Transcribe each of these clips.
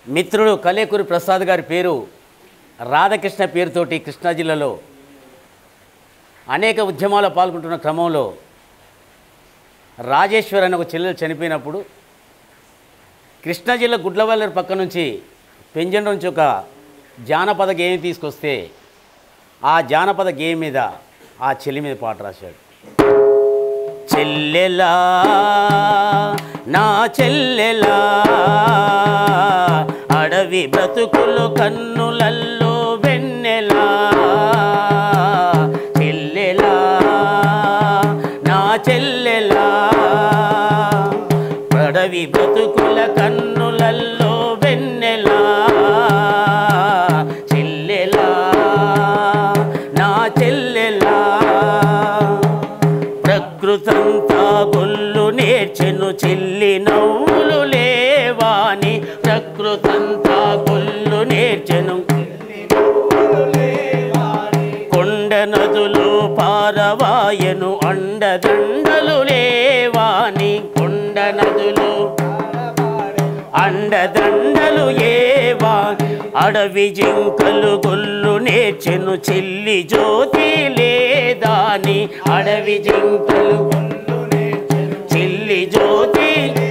మిత్రుడు కలేకూరి ప్రసాద్ గారి పేరు రాధాకృష్ణ పేరుతోటి కృష్ణా జిల్లాలో అనేక ఉద్యమాల్లో పాల్గొంటున్న క్రమంలో రాజేశ్వర్ అనే ఒక చెల్లెలు చనిపోయినప్పుడు కృష్ణా జిల్లా గుడ్లవల్లేరు పక్క నుంచి పెంజన్ నుంచి ఒక జానపద గేయం తీసుకొస్తే ఆ జానపద గేయం మీద ఆ చెల్లి మీద పాట రాశాడు చెల్లెలా నా చెల్లెలా అడవి బ్రతుకులు కన్నులల్లో వెన్నెలా చెల్లెలా నా చెల్లెలా అడవి బ్రతుకుల కన్నులల్లో వెన్నెలా చెల్లెలా నా చెల్లెలా ప్రకృతంతా గొల్లు నేర్చెను చెల్లి నవ్వులు లేవాని ప్రకృతంతా గొల్లు నేర్చెను కొండ నదులు పారవాయను అండదండలు లేవాని కొండ నదులు అండదండలు ఏవా అడవి జింకలు గొల్లు నేర్చెను చెల్లి జ్యోతి లేదాని అడవి జింకలు చెల్లి జ్యోతి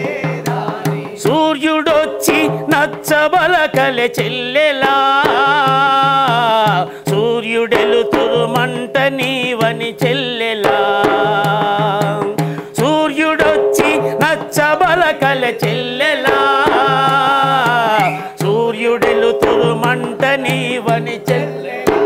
సూర్యుడొచ్చి నచ్చబలకలె చెల్లెలా సూర్యుడెలుతురు మంట నీవని చెల్లెలా సూర్యుడొచ్చి నచ్చబలకలె చెల్లెలా సూర్యుడెలుతురు మంట నీవని చెల్లెలా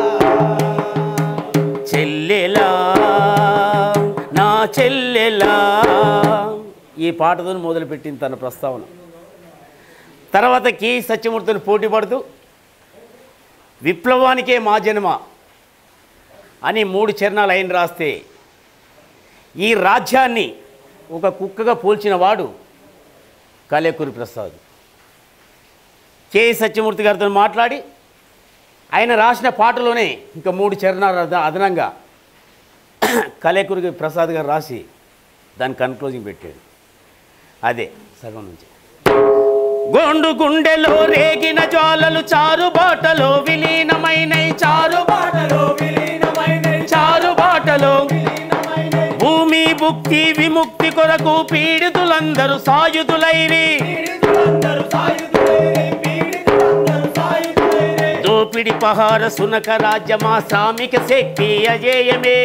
చెల్లెలా నా చెల్లెలా ఈ పాటతో మొదలుపెట్టింది తన ప్రస్తావన తర్వాత కి సత్యమూర్తిని పోటీ పడుతూ విప్లవానికే మా జన్మ అని మూడు చరణాలు ఆయన రాస్తే ఈ రాజ్యాన్ని ఒక కుక్కగా పోల్చిన వాడు కలేకూరి ప్రసాద్ కె సత్యమూర్తి గారితో మాట్లాడి ఆయన రాసిన పాటలోనే ఇంకా మూడు చరణాలు అద- అదనంగా కలేకూరి ప్రసాద్ గారు రాసి దాని కన్క్లూజింగ్ పెట్టాడు అదే సగం నుంచి గోండు గుండెలో రేగిన జ్వాలలు చారు బాటలో విలీనమైన చారు బాటలో విలీనమైన చారు బాటలో విలీనమైన భూమి భుక్తి విముక్తి కొరకు పీడితులందరూ సాయుధులైరి పీడితులందరూ సాయుధులైరే, పీడితులందరూ సాయుధులైరే. దోపిడి పహార సునక రాజ్యమా శ్రామిక శక్తి అజేయమే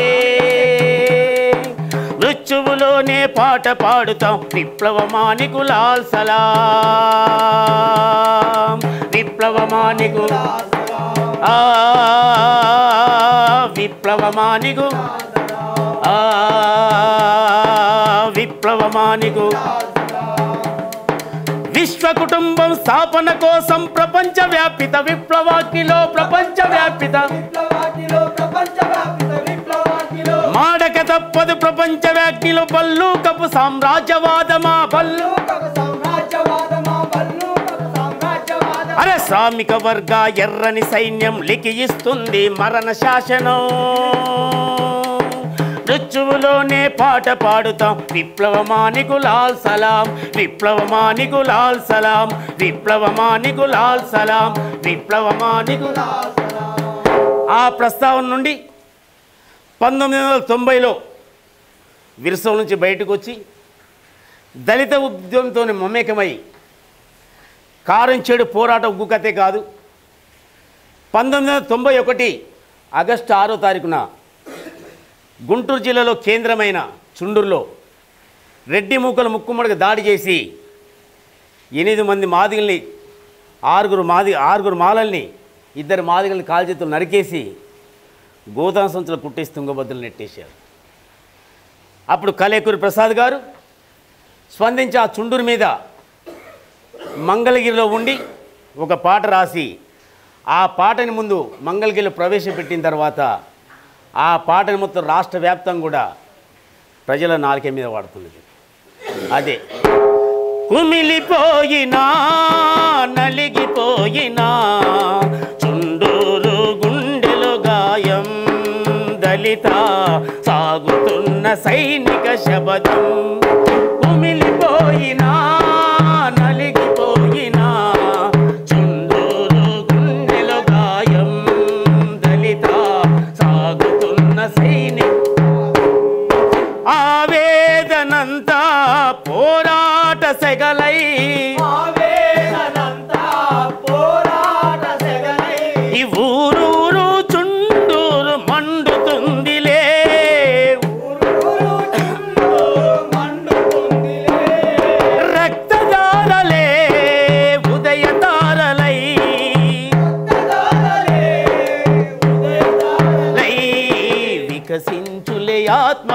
మృత్యువులోనే పాట పాడుతాం విప్లవమానికు లాల్ సలాం విప్లవమానికు ఆ విప్లవమానికు ఆ విప్లవమానికు విశ్వ కుటుంబం స్థాపన కోసం ప్రపంచ వ్యాపిత విప్లవాకిలో ప్రపంచ వ్యాపిత విప్లవాకిలో ప్రపంచవ్యాపిత విప్లవాకిలో మాడక తప్పదు ప్రపంచ వ్యాప్తిలో బల్లూకపు సామ్రాజ్యవాదమా బల్లు బల్లూకపు సామ్రాజ్యవాదమా, బల్లూకపు సామ్రాజ్యవాదమా. అరే శ్రామిక వర్గ ఎర్రని సైన్యం లిఖిస్తుంది మరణ శాసనం మృత్యువులోనే పాట పాడుతాం విప్లవమానికు లాల్ సలాం విప్లవమానికు లాల్ సలాం విప్లవమానికు లాల్ సలాం విప్లవమానికు ఆ ప్రస్తావన నుండి పంతొమ్మిది వందల తొంభైలో విరసం నుంచి బయటకు వచ్చి దళిత ఉద్యమంతో మమేకమై కారం చెడు పోరాట ఉగ్గు కథే కాదు పంతొమ్మిది వందల తొంభై ఒకటి ఆగస్టు ఆరో తారీఖున గుంటూరు జిల్లాలో కేంద్రమైన చుండూరులో రెడ్డి మూకల ముక్కుమ్మడికి దాడి చేసి ఎనిమిది మంది మాదిగల్ని ఆరుగురు మాది ఆరుగురు మాలల్ని ఇద్దరు మాదిగల్ని కాల్చేతులు నరికేసి గోదాం సంచులు కుట్టేసి తుంగబద్దులు నెట్టేశారు అప్పుడు కలేకూరి ప్రసాద్ గారు స్పందించి ఆ చుండూరు మీద మంగళగిరిలో ఉండి ఒక పాట రాసి ఆ పాటని ముందు మంగళగిరిలో ప్రవేశపెట్టిన తర్వాత ఆ పాటని మొత్తం రాష్ట్ర వ్యాప్తంగా కూడా ప్రజల నాలుక మీద వాడుతున్నది అదే కుమిలిపోయినా నలిగిపోయినా చుండూరు గుండెలు గాయం దళిత సాగుతున్న సైనిక శబదం కుమిలిపోయినా నలిగిపోయినా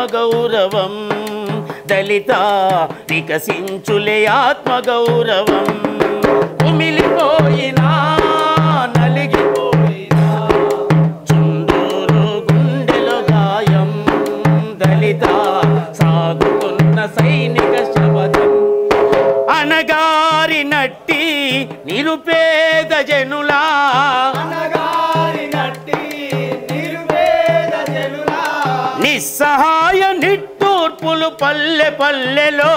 ఆత్మగౌరవం దళిత వికసించులే ఆత్మగౌరవం ఉమిలిపోయినా నలిగిపోయినా చుండూరు గుండెలో గాయం దళిత సాగుతున్న సైనిక శబదం అనగారి నట్టి నిరుపేద జనులా అనగారి నట్టి నిర్వేద జనులా నిస్సహాయ నిట్టూర్పులు పల్లె పల్లెలో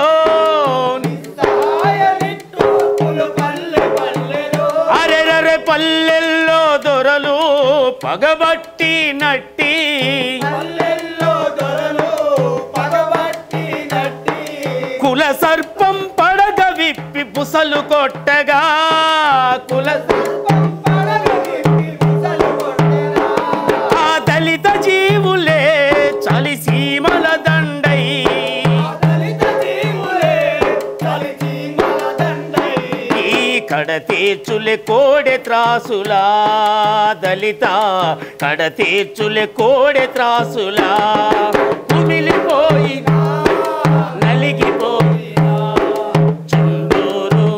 సహాయ నిట్టూర్పులు పల్లె పల్లెలో అరెరరె పల్లెల్లో దొరలు పగబట్టి నట్టి పల్లెల్లో దొరలు పగబట్టి నట్టి కుల సర్పం పడగ విప్పి పుసలు కొట్టగా కుల సర్పం పడగ విప్పి బుసలు కొట్టెనా. ఆ దళిత జీవులే చలి సీమల దండై దళిత జీవులే కలిసి మన దండై. ఈ కడతీర్చులే కోడె త్రాసులా దళిత కడతీర్చులే కోడె త్రాసులా కుమిలిపోయి నలిగిపోయి చుండూరు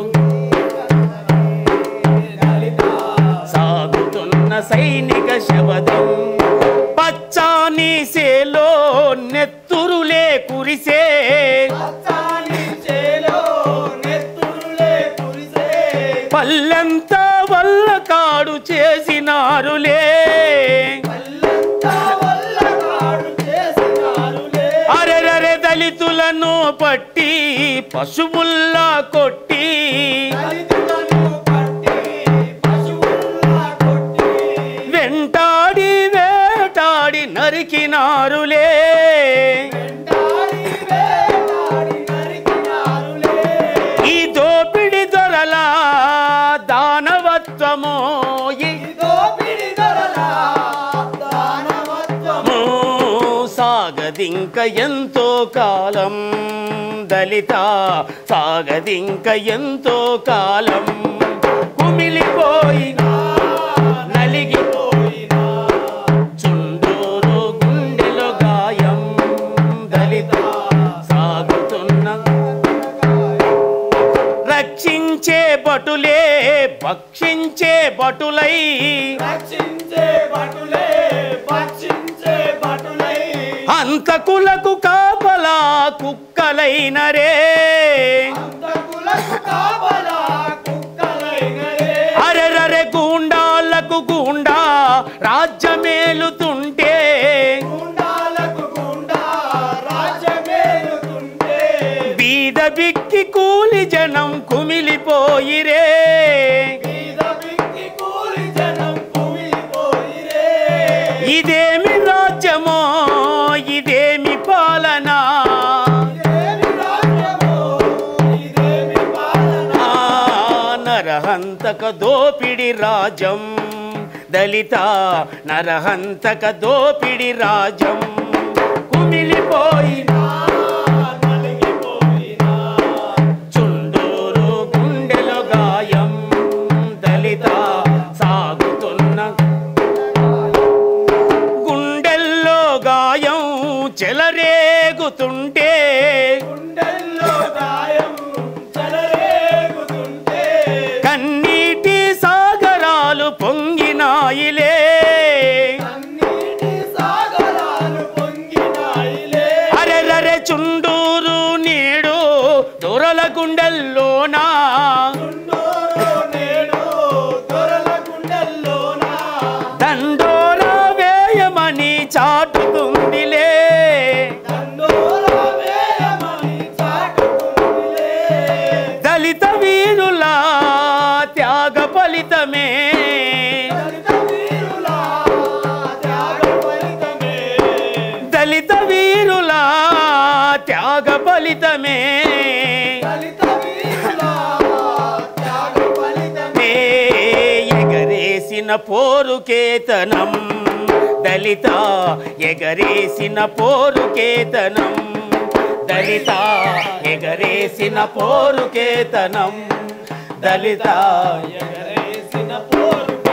సాగుతున్న సైనిక శబదం పచ్చాని సేలో నెత్తురులే కురిసే పచ్చాని చేలో నెత్తురులే కురిసే. పల్లెంతా వల్ల కాడు చేసినారులే పల్లెంతా వల్లకాడు చేసినారులే. అరెరరె దళితులను పట్టి పశువుల్లా కొట్టి దళితులను పట్టి పశువుల్లా కొట్టి వెంటాడి వేటాడి నరికినారులే వెంటాడి వేటాడి నరికినారులే. ఈ దోపిడి దొరల దానవత్వము ఈ ఇదో పిడిదొరలా దానవత్వము. సాగదింక ఎంతో కాలం దళిత సాగదింక ఎంతో కాలం కుమిలిపోయిన నలిగిపోయిన చుండూరు గుండెలో గాయం దళిత సాగుతున్న రక్షించే బటులే భక్షించే బటులై రక్షించే భటులే భక్షించే భటులై అంతకులకు కాపలా కుక్కలైనరే అంతకులకు కాపలా కుక్కలైనరే. అరెరరె గూండాలకు గూండా రాజ్యమేలుతుంటే గుండాలకు గుండా రాజ్యమేలుతుంటే బీద బిక్కి కూలి జనం కుమిలిపోయిరే బీద బిక్కి కూలి జనం కుమిలిపోయిరే. ఇదేమి రాజ్యమో ఇదేమి పాలన ఇదేమి రాజ్యమో, ఇదేమి పాలన. ఆ నరహంతక దోపిడి రాజ్యం దళిత నరహంతక దోపిడి రాజ్యం కుమిలిపోయిన నలిగిపోయినా చుండూరు గుండెలో గాయం దళిత సాగుతున్న గుండెల్లో గాయం చెలరేగుతుంటే గుండెల్లో గాయం చెలరేగుతుంటే కన్నీటి సాగరాలు పొంగినాయిలే కన్నీటి సాగరాలు పొంగినాయిలే. అరెరరె చుండూరు నీడు దొరల గుండెల్లోనా చుండూరు నేడు దొరల గుండెల్లోన దండోరా వేయమని చాటుతుందిలే దండోర వేయమని చాటుకుందిలే. దళిత వీరుల త్యాగ ఫలితమే దళిత వీరుల త్యాగ ఫలితమే. దళిత వీరుల త్యాగ ఫలితమే దళిత వీరుల త్యాగ ఫలితమే. ఏ ఎగరేసిన పోరుకేతనం దళిత ఎగరేసిన పోరుకేతనం దళిత ఎగరేసిన పోరుకేతనం దళిత ఎగరేసిన పోరు